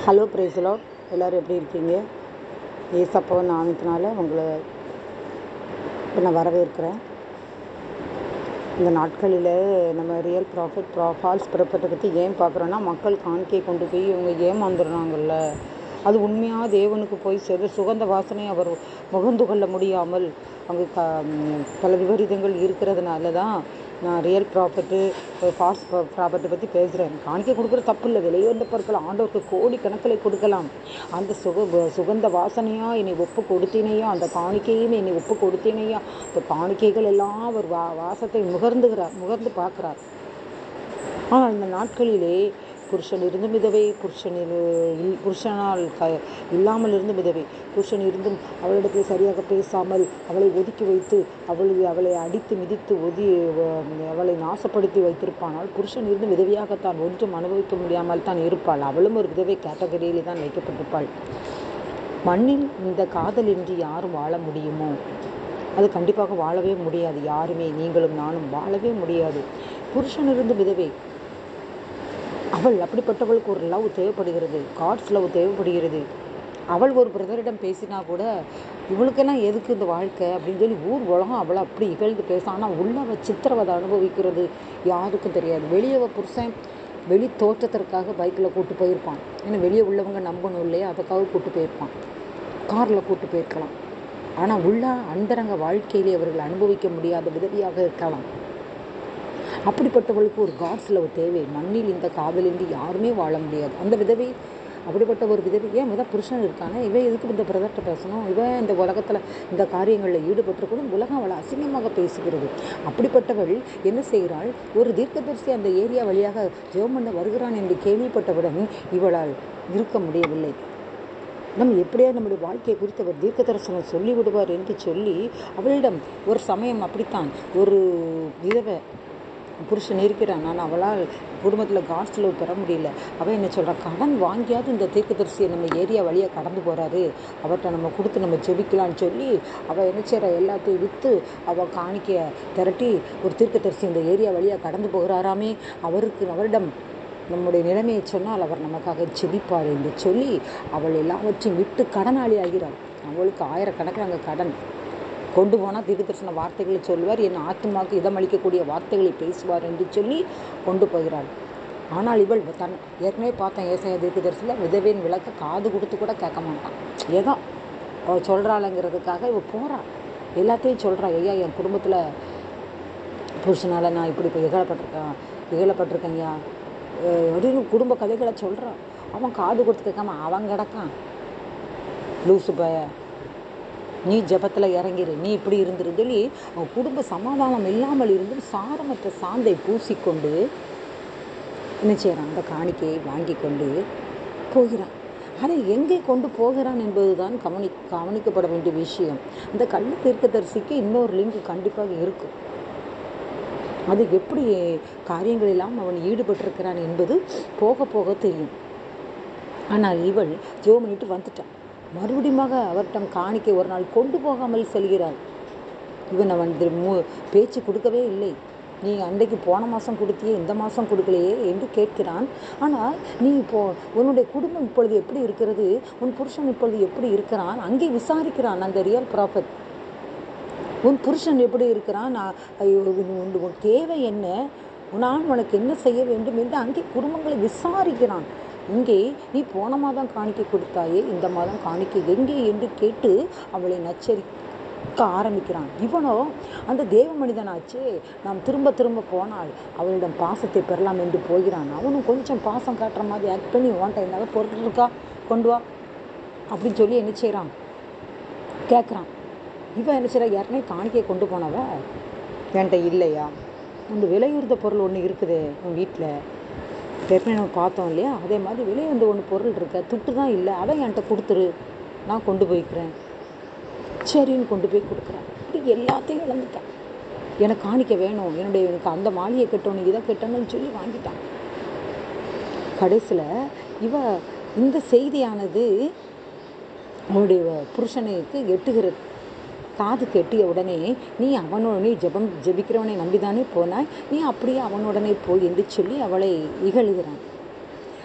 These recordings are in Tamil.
ஹலோ பிரைஸ்லோ எல்லோரும் எப்படி இருக்கீங்க ஏசப்பாவை நாமத்தினால உங்களை இப்போ நான் வரவேற்கிறேன் இந்த நாட்களில் நம்ம ரியல் ப்ராஃபிட் ப்ரா ஃபால்ஸ் ப்ராஃபிட்டை பற்றி ஏன் பார்க்குறோன்னா மக்கள் காணிக்கை கொண்டு போய் இவங்க ஏமாந்துடுறாங்கல்ல அது உண்மையாக தேவனுக்கு போய் சேர சுகந்த வாசனை அவர் முகந்து கொள்ள முடியாமல் அங்கே க பல விபரீதங்கள் இருக்கிறதுனால தான் நான் ரியல் ப்ராஃபிட்டு ஃபால்ஸ் ப்ராப்பர்ட்டி பற்றி பேசுகிறேன் காணிக்கை கொடுக்குற தப்பு இல்லை விலையுயர்ந்த பொருட்கள் ஆண்டவருக்கு கோடி கணக்கில் கொடுக்கலாம் அந்த சுக சுகந்த வாசனையாக என்னை ஒப்பு கொடுத்தினையோ அந்த காணிக்கையும் என்னை ஒப்பு கொடுத்தினையோ அந்த காணிக்கைகள் எல்லாம் அவர் வா வாசத்தை முகர்ந்துகிறார் முகர்ந்து பார்க்குறார் ஆனால் இந்த நாட்களிலே புருஷன் இருந்தும் விதவை புருஷன் இல் புருஷனால் க இல்லாமல் இருந்தும் விதவை புருஷன் இருந்தும் அவளிடத்தில் சரியாக பேசாமல் அவளை ஒதுக்கி வைத்து அவளை அவளை அடித்து மிதித்து ஒதி அவளை நாசப்படுத்தி வைத்திருப்பானால் புருஷன் இருந்து விதவையாகத்தான் ஒன்றும் அனுபவிக்க முடியாமல் தான் இருப்பாள் அவளும் ஒரு விதவை கேட்டகரியிலே தான் வைக்கப்பட்டிருப்பாள் மண்ணில் இந்த காதலின்றி யாரும் வாழ முடியுமோ அது கண்டிப்பாக வாழவே முடியாது யாருமே நீங்களும் நானும் வாழவே முடியாது புருஷன் இருந்து விதவை அவள் அப்படிப்பட்டவளுக்கு ஒரு லவ் தேவைப்படுகிறது காட்ஸ் லவ் தேவைப்படுகிறது அவள் ஒரு பிரதரிடம் பேசினா கூட இவளுக்கெல்லாம் எதுக்கு இந்த வாழ்க்கை அப்படின்னு சொல்லி ஊர் உலகம் அவளை அப்படி இகழ்ந்து பேச ஆனால் உள்ள அவள் சித்திரவதை அனுபவிக்கிறது யாருக்கும் தெரியாது வெளியே புருஷன் வெளி தோற்றத்திற்காக பைக்கில் கூட்டு போயிருப்பான் ஏன்னா வெளியே உள்ளவங்க நம்பணும் இல்லையா அதுக்காக கூட்டு போயிருப்பான் காரில் கூட்டு போயிருக்கலாம் ஆனால் உள்ள அந்தரங்க வாழ்க்கையிலே அவர்கள் அனுபவிக்க முடியாத விதவியாக இருக்கலாம் அப்படிப்பட்டவளுக்கு ஒரு காட்ஸ் லவ் தேவை மண்ணில் இந்த காதலின்றி யாருமே வாழ முடியாது அந்த விதவை அப்படிப்பட்ட ஒரு விதவை ஏன் முதல் புருஷன் இருக்கானே இவன் எதுக்கு இந்த பிரதர்கிட்ட பேசணும் இவன் இந்த உலகத்தில் இந்த காரியங்களில் ஈடுபட்டிருக்கணும் உலகம் அவளை அசிங்கமாக பேசுகிறது அப்படிப்பட்டவள் என்ன செய்கிறாள் ஒரு தீர்க்கதரிசி அந்த ஏரியா வழியாக ஜெபம் பண்ண வருகிறான் என்று கேள்விப்பட்டவுடன் இவளால் இருக்க முடியவில்லை நம்ம எப்படியா நம்முடைய வாழ்க்கையை குறித்து அவர் தீர்க்க தரிசனம் சொல்லி விடுவார் என்று சொல்லி அவளிடம் ஒரு சமயம் அப்படித்தான் ஒரு விதவை புருஷன் இருக்கிறான் நான் அவளால் குடும்பத்தில் காஸ்டில் பெற முடியல அவள் என்ன சொல்கிறா கடன் வாங்கியாவது இந்த தீர்க்கதரிசியை நம்ம ஏரியா வழியாக கடந்து போகிறாரு அவர்கிட்ட நம்ம கொடுத்து நம்ம ஜெபிக்கலான்னு சொல்லி அவள் என்ன செய்கிறா எல்லாத்தையும் விற்று அவள் காணிக்கையை திரட்டி ஒரு தீர்க்கதரிசி இந்த ஏரியா வழியாக கடந்து போகிறாராமே அவருக்கு அவரிடம் நம்முடைய நிலைமையை சொன்னால் அவர் நமக்காக செபிப்பார் என்று சொல்லி அவள் எல்லாவற்றையும் விட்டு கடனாளி ஆகிறாள் அவளுக்கு ஆயிரக்கணக்கில் அங்கே கடன் கொண்டு போனால் தீர்க்கதரிசன வார்த்தைகளை சொல்வார் என் ஆத்மாவுக்கு இதமளிக்கக்கூடிய வார்த்தைகளை பேசுவார் என்று சொல்லி கொண்டு போகிறாள் ஆனால் இவள் தன் ஏற்கனவே பார்த்தேன் ஏசைய தீர்க்கதரிசியில் விதவையின் விளக்க காது கொடுத்து கூட கேட்க மாட்டான் ஏதோ அவள் சொல்கிறாளுங்கிறதுக்காக இவள் போகிறாள் எல்லாத்தையும் சொல்கிறா ஐயா என் குடும்பத்தில் புருஷனால் நான் இப்படி இப்போ இகழப்பட்டிருக்கேன் இகழப்பட்டிருக்கேன்யா அப்படின்னு குடும்ப கதைகளை சொல்கிறான் அவன் காது கொடுத்து கேட்காம அவன் கிடக்கான் லூசு பய நீ ஜபத்தில் இறங்கிரு நீ இப்படி இருந்துரு சொல்லி அவன் குடும்ப சமாதானம் இல்லாமல் இருந்து சாரமற்ற சாந்தை பூசிக்கொண்டு என்ன செய்கிறான் அந்த காணிக்கையை வாங்கி கொண்டு போகிறான் அதை எங்கே கொண்டு போகிறான் என்பதுதான் கவனி கவனிக்கப்பட வேண்டிய விஷயம் இந்த கள்ள தீர்க்கதரிசிக்கு இன்னொரு லிங்க் கண்டிப்பாக இருக்கும் அது எப்படி காரியங்களெல்லாம் அவன் ஈடுபட்டிருக்கிறான் என்பது போக போக தெரியும் ஆனால் இவள் ஜோம் பண்ணிட்டு வந்துட்டான் மறுபடியுமாக அவர்கிட்ட காணிக்கை ஒரு நாள் கொண்டு போகாமல் செல்கிறாள் இவன் அவன் மூ பேச்சு கொடுக்கவே இல்லை நீ அன்றைக்கு போன மாதம் கொடுத்தியே இந்த மாதம் கொடுக்கலையே என்று கேட்கிறான் ஆனால் நீ இப்போ உன்னுடைய குடும்பம் இப்பொழுது எப்படி இருக்கிறது உன் புருஷன் இப்பொழுது எப்படி இருக்கிறான் அங்கே விசாரிக்கிறான் அந்த ரியல் ப்ராஃபட் உன் புருஷன் எப்படி இருக்கிறான் உன் தேவை என்ன நான் உனக்கு என்ன செய்ய வேண்டும் என்று அங்கே குடும்பங்களை விசாரிக்கிறான் இங்கே நீ போன மாதம் காணிக்கை கொடுத்தாயே இந்த மாதம் காணிக்கை எங்கே என்று கேட்டு அவளை நச்சரிக்க ஆரம்பிக்கிறான் இவனோ அந்த தேவ மனிதனாச்சே நாம் திரும்ப திரும்ப போனால் அவளிடம் பாசத்தை பெறலாம் என்று போகிறான் அவனும் கொஞ்சம் பாசம் காட்டுற மாதிரி ஆக்ட் பண்ணி ஓன்ட்ட என்ன பொருள் இருக்கா கொண்டு வா அப்படின்னு சொல்லி என்ன செய்கிறான் கேட்குறான் இவன் என்ன செய்கிறா ஏற்கனவே காணிக்கையை கொண்டு போனவ என்கிட்ட இல்லையா அந்த விலையுறுத்த பொருள் ஒன்று இருக்குது உன் வீட்டில் ஏற்கனவே நம்ம பார்த்தோம் இல்லையா அதே மாதிரி வெளியே வந்து ஒன்று பொருள் இருக்க துட்டு தான் இல்லை அதை என்கிட்ட கொடுத்துரு நான் கொண்டு போய்க்கிறேன் சரின்னு கொண்டு போய் கொடுக்குறேன் இப்படி எல்லாத்தையும் இழந்துட்டேன் எனக்கு காணிக்க வேணும் என்னுடைய எனக்கு அந்த மாளிகை கட்டணும் இதை கட்டணும்னு சொல்லி வாங்கிட்டான் கடைசியில் இவ இந்த செய்தியானது அவனுடைய புருஷனுக்கு எட்டுகிறது காது கெட்டிய உடனே நீ அவனோடனே ஜெபம் ஜெபிக்கிறவனை நம்பிதானே போனாய் நீ அப்படியே அவனுடனே போய் என்று சொல்லி அவளை இகழுகிறான்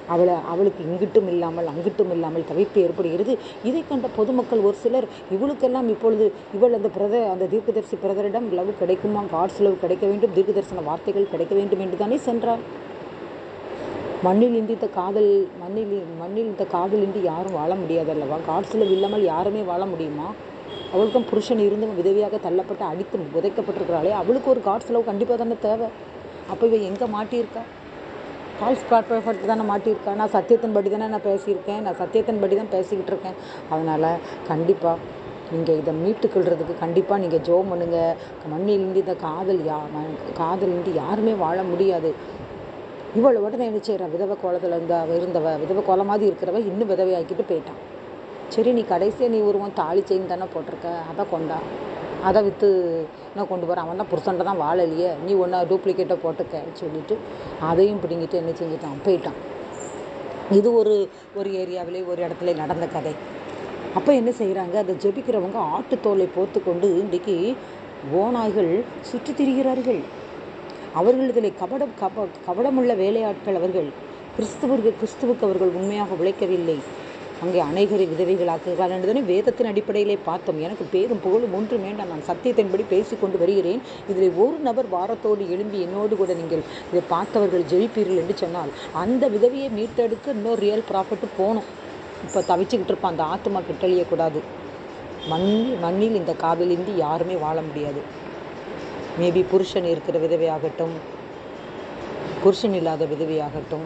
அவளை அவளுக்கு இங்கிட்டும் இல்லாமல் அங்கிட்டும் இல்லாமல் தவிப்பு ஏற்படுகிறது இதை கண்ட பொதுமக்கள் ஒரு சிலர் இவளுக்கெல்லாம் இப்பொழுது இவள் அந்த பிரத அந்த தீர்க்கதரிசி பிரதரிடம் லவ் கிடைக்குமா காட்ஸ் லவ் கிடைக்க வேண்டும் தீர்க்க தரிசன வார்த்தைகள் கிடைக்க வேண்டும் என்று தானே சென்றார் மண்ணில் இன்றி இந்த காதல் மண்ணில் மண்ணில் இந்த காதல் இன்றி யாரும் வாழ முடியாது அல்லவா காட்ஸ் லவ் இல்லாமல் யாருமே வாழ முடியுமா அவளுக்கும் புருஷன் இருந்தும் விதவியாக தள்ளப்பட்டு அடித்து புதைக்கப்பட்டிருக்கிறாளே அவளுக்கு ஒரு காட்ஸ் லவ் கண்டிப்பாக தானே தேவை அப்போ இவ எங்கே மாட்டியிருக்கா ஃபால்ஸ் ப்ராப்பர்ட்டி தானே மாட்டியிருக்கா நான் சத்தியத்தின் படி தானே நான் பேசியிருக்கேன் நான் சத்தியத்தின் படி தான் பேசிக்கிட்டு இருக்கேன் அதனால் கண்டிப்பாக நீங்கள் இதை மீட்டுக்கொள்றதுக்கு கண்டிப்பாக நீங்கள் ஜோம் பண்ணுங்க மண்ணிலிருந்து இந்த காதல் யா காதல் இன்றி யாருமே வாழ முடியாது இவளை உடனே என்ன செய்கிறா விதவை கோலத்தில் இருந்த அவ இருந்தவ விதவை கோலம் மாதிரி இருக்கிறவ இன்னும் விதவை ஆக்கிட்டு போயிட்டான் சரி நீ கடைசியாக நீ உருவம் தாலி செயின் தானே போட்டிருக்க அதை கொண்டா அதை விற்று என்ன கொண்டு போகிறான் அவன் தான் புருஷன்ட்ட தான் வாழலையே நீ ஒன்றா டூப்ளிகேட்டை போட்டுக்க சொல்லிட்டு அதையும் பிடிங்கிட்டு என்ன செஞ்சுட்டான் போயிட்டான் இது ஒரு ஒரு ஏரியாவிலே ஒரு இடத்துல நடந்த கதை அப்போ என்ன செய்கிறாங்க அதை ஜெபிக்கிறவங்க ஆட்டுத்தோலை போர்த்து கொண்டு இன்றைக்கு ஓநாய்கள் சுற்றி திரிகிறார்கள் அவர்களிடத்திலே கபடம் கப கபடமுள்ள வேலையாட்கள் அவர்கள் கிறிஸ்துவர்கள் கிறிஸ்துவுக்கு அவர்கள் உண்மையாக உழைக்கவில்லை அங்கே அநேகரை விதவைகளாக்குகிறார் என்றுதானே வேதத்தின் அடிப்படையிலே பார்த்தோம் எனக்கு பேரும் புகழும் ஒன்றும் வேண்டாம் நான் சத்தியத்தின்படி பேசிக்கொண்டு வருகிறேன் இதில் ஒரு நபர் வாரத்தோடு எழும்பி என்னோடு கூட நீங்கள் இதை பார்த்தவர்கள் ஜெயிப்பீர்கள் என்று சொன்னால் அந்த விதவையை மீட்டெடுக்க இன்னொரு ரியல் ப்ராஃபிட்டு போகணும் இப்போ தவிச்சுக்கிட்டு இருப்பான் அந்த ஆத்மா கிட்டழியக்கூடாது மண்ணில் மண்ணில் இந்த காவிலின்றி யாருமே வாழ முடியாது மேபி புருஷன் இருக்கிற விதவையாகட்டும் புருஷன் இல்லாத விதவையாகட்டும்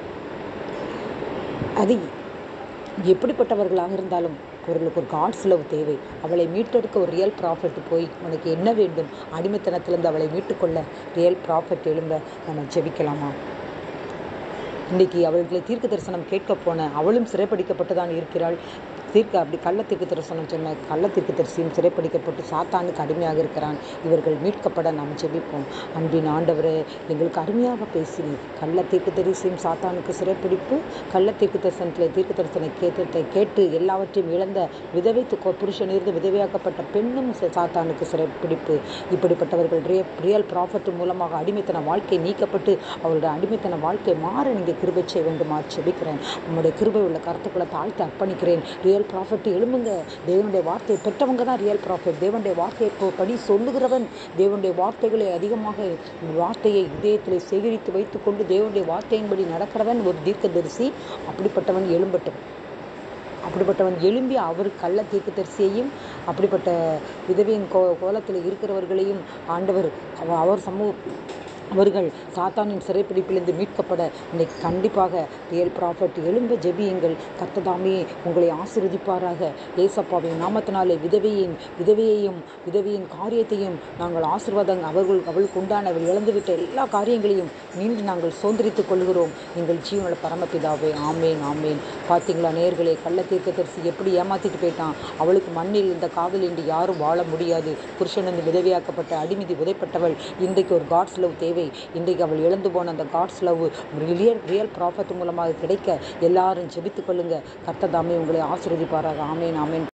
அது எப்படிப்பட்டவர்களாக இருந்தாலும் அவர்களுக்கு ஒரு காட்ஸ் லவ் தேவை அவளை மீட்டெடுக்க ஒரு ரியல் ப்ராஃபிட் போய் உனக்கு என்ன வேண்டும் அடிமைத்தனத்திலிருந்து அவளை மீட்டுக்கொள்ள ரியல் ப்ராஃபிட் எழும்ப நம்ம ஜெபிக்கலாமா இன்னைக்கு அவர்களை தீர்க்க தரிசனம் கேட்க போன அவளும் சிறைப்பிடிக்கப்பட்டு தான் இருக்கிறாள் தீர்க்க அப்படி கள்ள தீர்க்க தரிசனம் சொன்ன கள்ள தீர்க்க தரிசியும் சிறைப்பிடிக்கப்பட்டு சாத்தானுக்கு அடிமையாக இருக்கிறான் இவர்கள் மீட்கப்பட நாம் ஜெபிப்போம் அன்பின் ஆண்டவரே எங்களுக்கு அருமையாக பேசினீர் கள்ள தீர்க்க தரிசியும் சாத்தானுக்கு சிறைப்பிடிப்பு கள்ள தீர்க்க தரிசனத்தில் தீர்க்க தரிசன கேட்டத்தை கேட்டு எல்லாவற்றையும் இழந்த விதவை து- புருஷன் இருந்து விதவையாக்கப்பட்ட பெண்ணும் ச- சாத்தானுக்கு சிறைப்பிடிப்பு இப்படிப்பட்டவர்கள் ரிய ரியல் ப்ராஃபிட் மூலமாக அடிமைத்தன வாழ்க்கை நீக்கப்பட்டு அவருடைய அடிமைத்தன வாழ்க்கை மாற நீங்கள் கிருபை செய்ய வேண்டுமா ஜெபிக்கிறேன் உங்களுடைய கிருபை உள்ள கருத்துக்களை தாழ்த்தி அர்ப்பணிக்கிறேன் ரியல் ப்ராஃபிட் எழும்புங்க தேவனுடைய வார்த்தையை பெற்றவங்க தான் ரியல் ப்ராஃபிட் தேவனுடைய வார்த்தையை இப்போ படி சொல்லுகிறவன் தேவனுடைய வார்த்தைகளை அதிகமாக வார்த்தையை இதயத்தில் சேகரித்து வைத்துக்கொண்டு தேவனுடைய வார்த்தையின்படி நடக்கிறவன் ஒரு தீர்க்கதரிசி அப்படிப்பட்டவன் எழும்பட்டும் அப்படிப்பட்டவன் எழும்பி அவர் கள்ள தீர்க்கதரிசியையும் அப்படிப்பட்ட விதவையின் கோ கோலத்தில் இருக்கிறவர்களையும் ஆண்டவர் அவ- அவர் சமூக அவர்கள் சாத்தானின் சிறைப்பிடிப்பிலிருந்து மீட்கப்பட இன்னைக்கு கண்டிப்பாக ரியல் ப்ராஃபட் எழும்ப ஜெபியுங்கள் கர்த்ததாமே உங்களை ஆசீர்வதிப்பாராக ஏசப்பாவின் நாமத்தினாலே விதவையின் விதவையையும் விதவையின் காரியத்தையும் நாங்கள் ஆசீர்வாதம் அவர்கள் அவளுக்கு உண்டான அவள் இழந்துவிட்ட எல்லா காரியங்களையும் மீண்டும் நாங்கள் சுதந்திரித்துக் கொள்கிறோம் எங்கள் ஜீவனோட பரமபிதாவே ஆமேன் ஆமேன் பார்த்தீங்களா நேர்களே கள்ள தீர்க்கதரிசி எப்படி ஏமாத்திட்டு போயிட்டான் அவளுக்கு மண்ணில் இந்த காதல் என்று யாரும் வாழ முடியாது புருஷன் வந்து விதவையாக்கப்பட்ட அடிமிதி உதைப்பட்டவள் இன்றைக்கு ஒரு காட்ஸ் லவ் தேவை இன்றைக்கு அவள் இழந்து போன அந்த God's love real real prophet மூலமாக கிடைக்க எல்லாரும் ஜெபித்துக் கொள்ளுங்க கர்த்ததாமே உங்களை ஆசீர்வதிப்பாராக ஆமேன் ஆமேன்